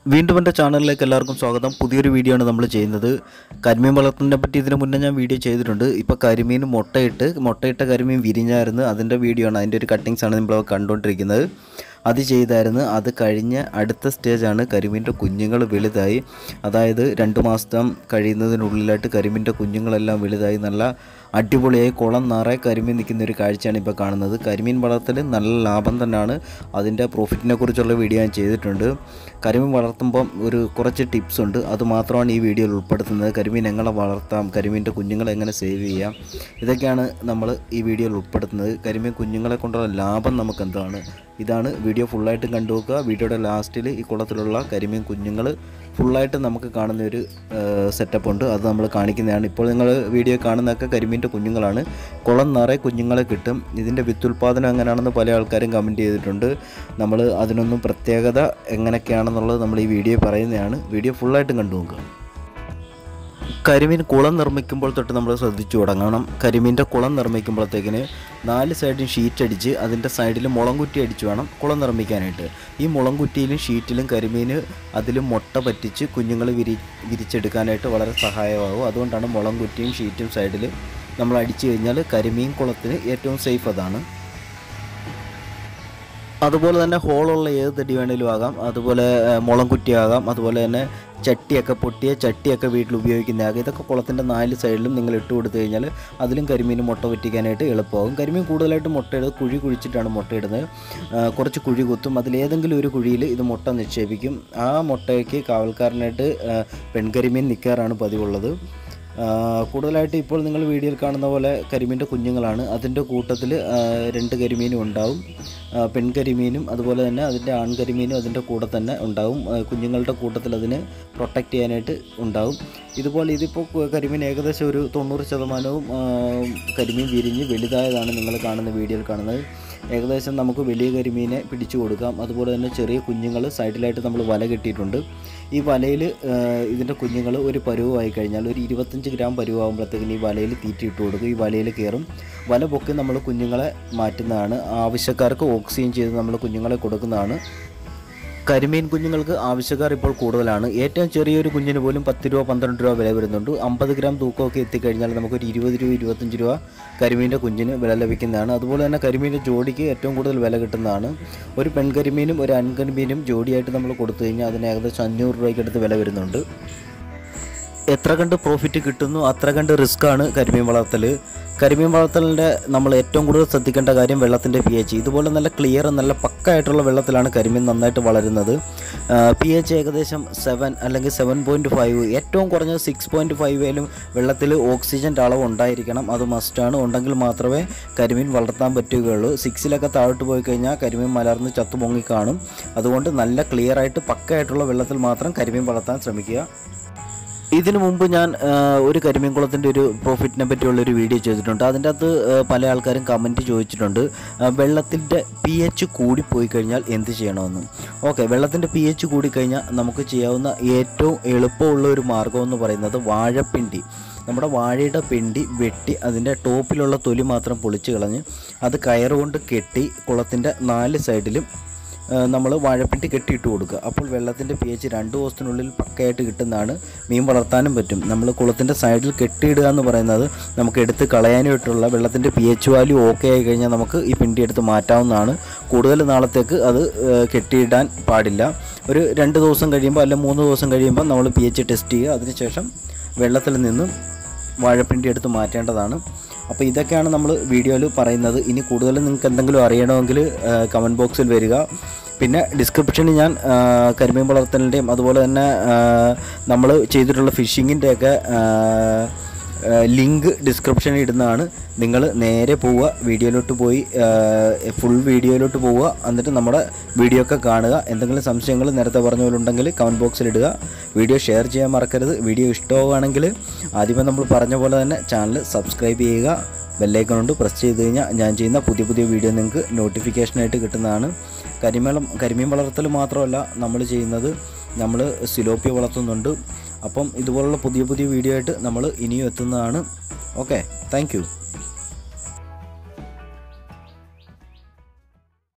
വീണ്ടും എൻ്റെ ചാനലിലേക്ക് എല്ലാവർക്കും സ്വാഗതം പുതിയൊരു വീഡിയോ ആണ് നമ്മൾ ചെയ്യുന്നത് കരിമീൻ വളർത്തുന്നതിനെ പറ്റി ഇതിന് മുന്നേ ഞാൻ വീഡിയോ ചെയ്തിട്ടുണ്ട് ഇപ്പോൾ കരിമീൻ മുട്ടയിട്ട് മുട്ടയിട്ട കരിമീൻ വിരിഞ്ഞായിരുന്നു അതിൻ്റെ വീഡിയോ ആണ് അതിൻ്റെ ഒരു കട്ടിങ്സ് ആണ് നമ്മൾ കണ്ടുകൊണ്ടിരിക്കുന്നത് അത് ചെയ്തായിരുന്നു അത് കഴിഞ്ഞ് അടുത്ത സ്റ്റേജാണ് കരിമീൻ്റെ കുഞ്ഞുങ്ങൾ വലുതായി അതായത് രണ്ട് മാസം കഴിയുന്നതിനുള്ളിലായിട്ട് കരിമീൻ്റെ കുഞ്ഞുങ്ങളെല്ലാം വലുതായി നല്ല അടിപൊളിയായി കുളം നിറയെ കരിമീൻ നിൽക്കുന്ന ഒരു കാഴ്ചയാണ് ഇപ്പോൾ കാണുന്നത് കരിമീൻ വളർത്തൽ നല്ല ലാഭം തന്നെയാണ് അതിൻ്റെ പ്രോഫിറ്റിനെ കുറിച്ചുള്ള വീഡിയോ ഞാൻ ചെയ്തിട്ടുണ്ട് കരിമീൻ വളർത്തുമ്പം ഒരു കുറച്ച് ടിപ്സ് ഉണ്ട് അത് മാത്രമാണ് ഈ വീഡിയോയിൽ ഉൾപ്പെടുത്തുന്നത് കരിമീൻ എങ്ങനെ വളർത്താം കരിമീൻ്റെ കുഞ്ഞുങ്ങളെ എങ്ങനെ സേവ് ചെയ്യാം ഇതൊക്കെയാണ് നമ്മൾ ഈ വീഡിയോയിൽ ഉൾപ്പെടുത്തുന്നത് കരിമീൻ കുഞ്ഞുങ്ങളെ കൊണ്ടുള്ള ലാഭം നമുക്ക് എന്താണ് ഇതാണ് വീഡിയോ ഫുള്ളായിട്ട് കണ്ടു നോക്കുക വീഡിയോയുടെ ലാസ്റ്റിൽ ഈ കുളത്തിലുള്ള കരിമീൻ കുഞ്ഞുങ്ങൾ ഫുള്ളായിട്ട് നമുക്ക് കാണുന്ന ഒരു സെറ്റപ്പ് ഉണ്ട് അത് നമ്മൾ കാണിക്കുന്നതാണ് ഇപ്പോൾ നിങ്ങൾ വീഡിയോ കാണുന്നതൊക്കെ കരിമീൻ്റെ കുഞ്ഞുങ്ങളാണ് കുളം നിറയെ കുഞ്ഞുങ്ങളെ കിട്ടും ഇതിൻ്റെ വിത്തുൽപാദനം എങ്ങനെയാണെന്ന് പല ആൾക്കാരും കമൻറ്റ് ചെയ്തിട്ടുണ്ട് നമ്മൾ അതിനൊന്നും പ്രത്യേകത എങ്ങനെയൊക്കെയാണെന്നുള്ളത് നമ്മൾ ഈ വീഡിയോ പറയുന്നതാണ് വീഡിയോ ഫുള്ളായിട്ടും കണ്ടു നോക്കുക കരിമീൻ കുളം നിർമ്മിക്കുമ്പോൾ തൊട്ട് നമ്മൾ ശ്രദ്ധിച്ചു തുടങ്ങണം കരിമീൻ്റെ കുളം നിർമ്മിക്കുമ്പോഴത്തേക്കിന് നാല് സൈഡും ഷീറ്റ് അടിച്ച് അതിൻ്റെ സൈഡിൽ മുളംകുറ്റി അടിച്ച് വേണം കുളം നിർമ്മിക്കാനായിട്ട് ഈ മുളംകുറ്റിയിലും ഷീറ്റിലും കരിമീൻ അതിൽ മുട്ട പറ്റിച്ച് കുഞ്ഞുങ്ങൾ വിരി വിരിച്ചെടുക്കാനായിട്ട് വളരെ സഹായമാകും അതുകൊണ്ടാണ് മുളംകുറ്റിയും ഷീറ്റും സൈഡിൽ നമ്മൾ അടിച്ചു കഴിഞ്ഞാൽ കരിമീൻ കുളത്തിന് ഏറ്റവും സേഫ് അതാണ് അതുപോലെ തന്നെ ഹോളുള്ള ഏത് തടി വേണേലും ആകാം അതുപോലെ ഏഹ്, മുളം കുറ്റിയാകാം അതുപോലെ തന്നെ ചട്ടിയൊക്കെ പൊട്ടിയ ചട്ടിയൊക്കെ വീട്ടിൽ ഉപയോഗിക്കുന്നതാകാം ഇതൊക്കെ കുളത്തിൻ്റെ നാല് സൈഡിലും നിങ്ങൾ ഇട്ട് കൊടുത്തു കഴിഞ്ഞാൽ അതിലും കരിമീൻ മുട്ട പറ്റിക്കാനായിട്ട് എളുപ്പമാകും കരിമീൻ കൂടുതലായിട്ട് മുട്ടയിടുന്നത് കുഴി കുഴിച്ചിട്ടാണ് മുട്ടയിടുന്നത് ആ, കുറച്ച് കുഴി കുത്തും അതിലേതെങ്കിലും ഒരു കുഴിയിൽ ഇത് മുട്ട നിക്ഷേപിക്കും ആ മുട്ടയ്ക്ക് കാവൽക്കാരനായിട്ട് ആ, പെൺകരിമീൻ നിൽക്കാറാണ് പതിവുള്ളത് ആ, കൂടുതലായിട്ട് ഇപ്പോൾ നിങ്ങൾ വീഡിയോയിൽ കാണുന്ന പോലെ കരിമീൻ്റെ കുഞ്ഞുങ്ങളാണ് അതിൻ്റെ കൂട്ടത്തിൽ രണ്ട് കരിമീനും ഉണ്ടാവും ആ, പെൺകരിമീനും അതുപോലെ തന്നെ അതിൻ്റെ ആൺകരിമീനും അതിൻ്റെ കൂടെ തന്നെ ഉണ്ടാവും ആ, കുഞ്ഞുങ്ങളുടെ കൂട്ടത്തിൽ അതിന് പ്രൊട്ടക്റ്റ് ചെയ്യാനായിട്ട് ഉണ്ടാവും ഇതുപോലെ ഇതിപ്പോൾ കു- കരിമീൻ ഏകദേശം ഒരു തൊണ്ണൂറ് ശതമാനവും ആ, കരിമീൻ വിരിഞ്ഞ് വലുതായതാണ് നിങ്ങൾ കാണുന്ന വീഡിയോയിൽ കാണുന്നത് ഏകദേശം നമുക്ക് വലിയ കരിമീനെ പിടിച്ചു കൊടുക്കാം അതുപോലെ തന്നെ ചെറിയ കുഞ്ഞുങ്ങൾ സൈഡിലായിട്ട് നമ്മൾ വല കെട്ടിയിട്ടുണ്ട് ഈ വലയിൽ ഇതിൻ്റെ കുഞ്ഞുങ്ങൾ ഒരു പരുവമായി കഴിഞ്ഞാൽ ഒരു ഇരുപത്തഞ്ച് ഗ്രാം പരുവാകുമ്പോഴത്തേക്കിന് ഈ വലയിൽ തീറ്റി ഇട്ട് കൊടുക്കും ഈ വലയിൽ കയറും വല പൊക്കി നമ്മൾ കുഞ്ഞുങ്ങളെ മാറ്റുന്നതാണ് ആവശ്യക്കാർക്ക് ഓക്സിജൻ ചെയ്ത് നമ്മൾ കുഞ്ഞുങ്ങളെ കൊടുക്കുന്നതാണ് കരിമീൻ കുഞ്ഞുങ്ങൾക്ക് ആവശ്യക്കാർ ഇപ്പോൾ കൂടുതലാണ് ഏറ്റവും ചെറിയൊരു കുഞ്ഞിന് പോലും പത്ത് രൂപ പന്ത്രണ്ട് രൂപ വില വരുന്നുണ്ട് അമ്പത് ഗ്രാം തൂക്കമൊക്കെ എത്തിക്കഴിഞ്ഞാൽ നമുക്കൊരു ഇരുപത് രൂപ ഇരുപത്തഞ്ച് രൂപ കരിമീൻ്റെ കുഞ്ഞിന് വില ലഭിക്കുന്നതാണ് അതുപോലെ തന്നെ കരിമീൻ്റെ ജോഡിക്ക് ഏറ്റവും കൂടുതൽ വില കിട്ടുന്നതാണ് ഒരു പെൺകരിമീനും ഒരു ആൺകരിമീനും ജോഡിയായിട്ട് നമ്മൾ കൊടുത്തു കഴിഞ്ഞാൽ അതിന് ഏകദേശം അഞ്ഞൂറ് രൂപയ്ക്കടുത്ത് വില വരുന്നുണ്ട് എത്ര കണ്ട് പ്രോഫിറ്റ് കിട്ടുന്നു അത്ര കണ്ട് റിസ്ക് ആണ് കരിമീൻ വളർത്തൽ കരിമീൻ വളർത്തലിൻ്റെ നമ്മൾ ഏറ്റവും കൂടുതൽ ശ്രദ്ധിക്കേണ്ട കാര്യം വെള്ളത്തിൻ്റെ പി എച്ച് ഇതുപോലെ നല്ല ക്ലിയർ നല്ല പക്കായിട്ടുള്ള വെള്ളത്തിലാണ് കരിമീൻ നന്നായിട്ട് വളരുന്നത് പി എച്ച് ഏകദേശം സെവൻ അല്ലെങ്കിൽ സെവൻ പോയിൻറ്റ് ഫൈവ് ഏറ്റവും കുറഞ്ഞത് സിക്സ് പോയിൻറ്റ് ഫൈവേലും വെള്ളത്തിൽ ഓക്സിജൻ്റെ അളവ് ഉണ്ടായിരിക്കണം അത് മസ്റ്റാണ് ഉണ്ടെങ്കിൽ മാത്രമേ കരിമീൻ വളർത്താൻ പറ്റുകയുള്ളൂ സിക്സിലൊക്കെ താഴോട്ട് പോയി കഴിഞ്ഞാൽ കരിമീൻ മലർന്ന് ചത്തു പൊങ്ങി കാണും അതുകൊണ്ട് നല്ല ക്ലിയർ ആയിട്ട് പക്കയായിട്ടുള്ള വെള്ളത്തിൽ മാത്രം കരിമീൻ വളർത്താൻ ശ്രമിക്കുക ഇതിനു മുമ്പ് ഞാൻ ആ, ഒരു കരിമീൻ കുളത്തിൻ്റെ ഒരു പ്രോഫിറ്റിനെ പറ്റിയുള്ള ഒരു വീഡിയോ ചെയ്തിട്ടുണ്ട് അതിൻ്റെ അകത്ത് ആ, പല ആൾക്കാരും കമൻറ്റ് ചോദിച്ചിട്ടുണ്ട് ആ, വെള്ളത്തിൻ്റെ പി എച്ച് കൂടിപ്പോയി കഴിഞ്ഞാൽ എന്ത് ചെയ്യണമെന്ന് ഓക്കെ വെള്ളത്തിൻ്റെ പി എച്ച് കൂടിക്കഴിഞ്ഞാൽ നമുക്ക് ചെയ്യാവുന്ന ഏറ്റവും എളുപ്പമുള്ള ഒരു മാർഗ്ഗം എന്ന് പറയുന്നത് വാഴപ്പിണ്ടി നമ്മുടെ വാഴയുടെ പിണ്ടി വെട്ടി അതിൻ്റെ ടോപ്പിലുള്ള തൊലി മാത്രം പൊളിച്ച് കളഞ്ഞ് അത് കയറുകൊണ്ട് കെട്ടി കുളത്തിൻ്റെ നാല് സൈഡിലും നമ്മൾ വാഴപ്പിണ്ടി കെട്ടിയിട്ട് കൊടുക്കുക അപ്പോൾ വെള്ളത്തിൻ്റെ പി എച്ച് രണ്ട് ദിവസത്തിനുള്ളിൽ പക്കയായിട്ട് കിട്ടുന്നതാണ് മീൻ വളർത്താനും പറ്റും നമ്മൾ കുളത്തിൻ്റെ സൈഡിൽ കെട്ടിയിടുക എന്ന് പറയുന്നത് നമുക്ക് എടുത്ത് കളയാനായിട്ടുള്ള വെള്ളത്തിൻ്റെ പി എച്ച് വാല്യൂ ഓക്കെ ആയി കഴിഞ്ഞാൽ നമുക്ക് ഈ പിണ്ടി എടുത്ത് മാറ്റാവുന്നതാണ് കൂടുതൽ നാളത്തേക്ക് അത് ഏഹ്, കെട്ടിയിടാൻ പാടില്ല ഒരു രണ്ട് ദിവസം കഴിയുമ്പോൾ അല്ലെങ്കിൽ മൂന്ന് ദിവസം കഴിയുമ്പോൾ നമ്മൾ പി എച്ച് ടെസ്റ്റ് ചെയ്യുക അതിനുശേഷം വെള്ളത്തിൽ നിന്നും വാഴപ്പിണ്ടി എടുത്ത് മാറ്റേണ്ടതാണ് അപ്പോൾ ഇതൊക്കെയാണ് നമ്മൾ വീഡിയോയിൽ പറയുന്നത് ഇനി കൂടുതൽ നിങ്ങൾക്ക് എന്തെങ്കിലും അറിയണമെങ്കിൽ കമൻറ്റ് ബോക്സിൽ വരിക പിന്നെ ഡിസ്ക്രിപ്ഷനിൽ ഞാൻ ആ, കരിമീൻ വളർത്തലിൻ്റെയും അതുപോലെ തന്നെ നമ്മൾ ചെയ്തിട്ടുള്ള ഫിഷിങ്ങിൻ്റെയൊക്കെ ലിങ്ക് ഡിസ്ക്രിപ്ഷനിൽ ഇടുന്നതാണ് നിങ്ങൾ നേരെ പോവുക വീഡിയോയിലോട്ട് പോയി ഫുൾ വീഡിയോയിലോട്ട് പോവുക എന്നിട്ട് നമ്മുടെ വീഡിയോ ഒക്കെ കാണുക എന്തെങ്കിലും സംശയങ്ങൾ നേരത്തെ പറഞ്ഞ പോലെ ഉണ്ടെങ്കിൽ കമൻറ്റ് ബോക്സിൽ ഇടുക വീഡിയോ ഷെയർ ചെയ്യാൻ മറക്കരുത് വീഡിയോ ഇഷ്ടമാവുകയാണെങ്കിൽ ആദ്യമേ നമ്മൾ പറഞ്ഞ പോലെ തന്നെ ചാനൽ സബ്സ്ക്രൈബ് ചെയ്യുക ബെല്ലൈക്കൺ കൊണ്ട് പ്രസ് ചെയ്ത് കഴിഞ്ഞാൽ ഞാൻ ചെയ്യുന്ന പുതിയ പുതിയ വീഡിയോ നിങ്ങൾക്ക് നോട്ടിഫിക്കേഷനായിട്ട് കിട്ടുന്നതാണ് കരിമേളം കരിമീൻ വളർത്തൽ മാത്രമല്ല നമ്മൾ ചെയ്യുന്നത് നമ്മൾ സിലോപ്പി വളർത്തുന്നുണ്ട് അപ്പം ഇതുപോലുള്ള പുതിയ പുതിയ വീഡിയോ ആയിട്ട് നമ്മൾ ഇനിയും എത്തുന്നതാണ് ഓക്കെ താങ്ക്